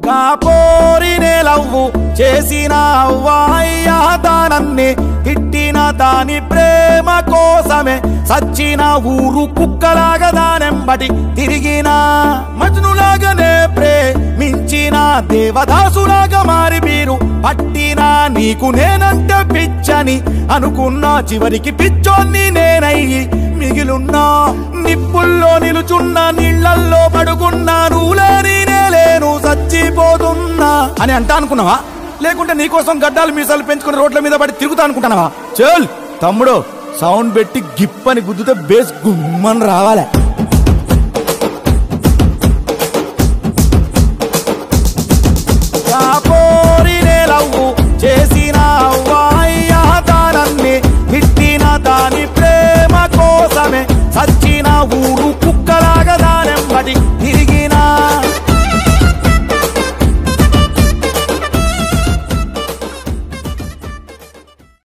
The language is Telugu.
కాపోరినే లవ్వు చేసిన అవ్వాయ్యా దానన్ని తిట్టిన దాని ప్రేమ కోసమే సచ్చిన ఊరు కుక్కలాగా దానెంబటి తిరిగిన మజ్నులాగానే ప్రేమించిన దేవదాసులాగా మారి మీరు పట్టిన నీకు నేనంటే పిచ్చని అనుకున్నా చివరికి పిచ్చోన్ని నేనయ్యి మిగిలున్నా నిప్పుల్లో నిలుచున్న నీళ్ళల్లో పడుకున్నా నువ్వులేని నేలేను చచ్చిపోతున్నా అని అంటా అనుకున్నావా లేకుంటే నీకోసం గడ్డాలు మీసాలు పెంచుకుని రోడ్ల మీద పడి తిరుగుతా అనుకుంటున్నావా చల్ తమ్ముడు సౌండ్ పెట్టి గిప్పని గుద్దుతే బేస్ గుమ్మని రావాలే కాపోరినే లవ్వు చేసిన అవ్వాయ్యా దానన్ని తిట్టిన దాని ప్రేమ కోసమే సచ్చిన ఊరు కుక్కలాగా దానెంబడి తిరిగి